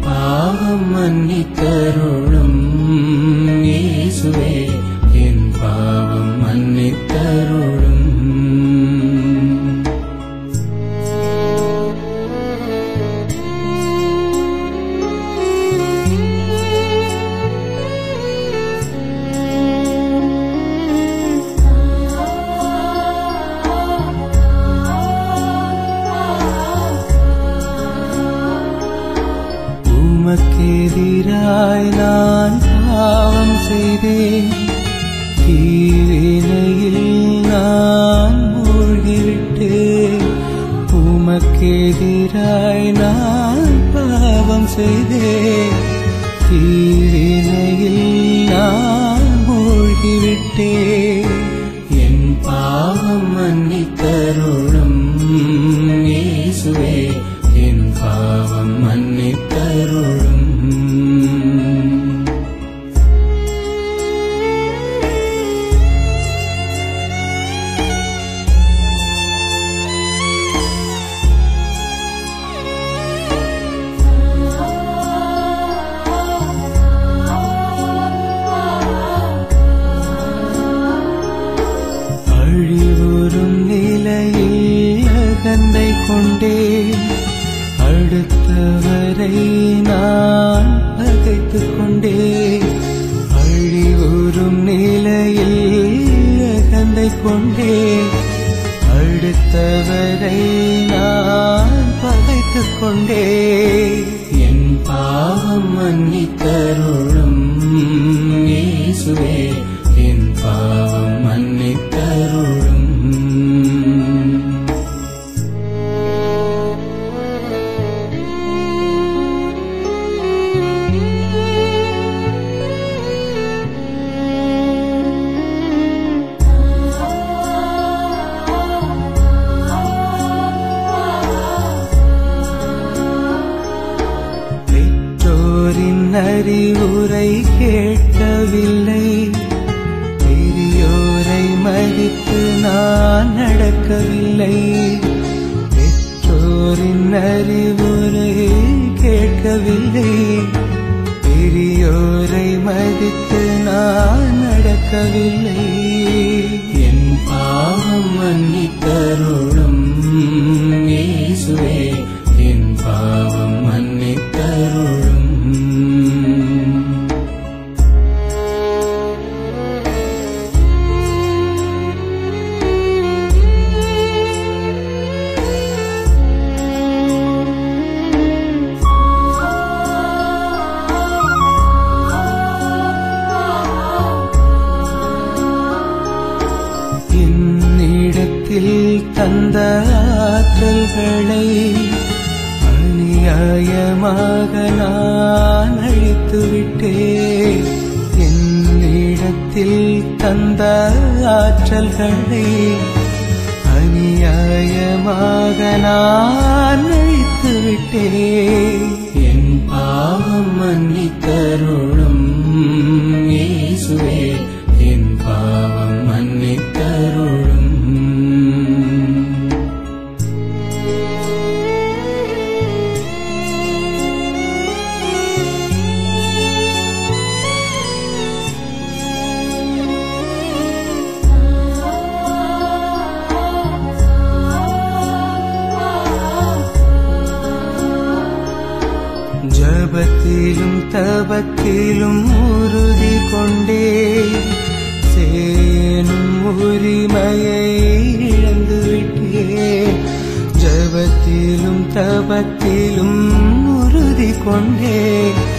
பாவம் மன்னித்தருளும் இயேசுவே என் பாவம் மன்னித்தருளும் உமக்கெதிராய் நான் பாவம் செய்தேன் தீவினையில் நான் மூழ்கிவிட்டேன் உமக்கெதிராய் நான் பாவம் செய்தேன் தீவினையில் நான் மூழ்கிவிட்டேன் என் பாவம் மன்னித்தருளும் இயேசுவே என் பாவம் மன்னித்தருளும் அழிவுறும் நிலையில் அகந்தை கொண்டேன் அடுத்தவரை நான் பகைத்துக் கொண்டேன் அழிவுறும் நிலையில் அகந்தை கொண்டேன் அடுத்தவரை நான் பகைத்துக் கொண்டேன் என் பாவம் மன்னித்தருளும் இயேசுவே என் பாவம் மன்னித்தருளும் பெற்றோரின் அறிவுரை கேட்கவில்லை பெரியோரை மதித்து நான் நடக்கவில்லை பெற்றோரின் அறிவுரை கேட்கவில்லை பெரியோரை மதித்து நான் நடக்கவில்லை என் பாவம் மன்னித்தருளும் இயேசுவே என் பாவம் மன்னித்தருளும் என்னிடத்தில் தந்த ஆற்றல்களை அநியாயமாக நான் அழித்து விட்டேன் என்னிடத்தில் தந்த ஆற்றல்களை அநியாயமாக நான் அழித்து விட்டேன் என் பாவம் மன்னித்தருளும் இயேசுவே என் பாவம் மன்னித்தருளும் ஜபத்திலும் தபத்திலும் உறுதி கொண்டே சேனும் உரிமையை இழந்து விட்டேன் ஜபத்திலும் தபத்திலும் உறுதி கொண்டே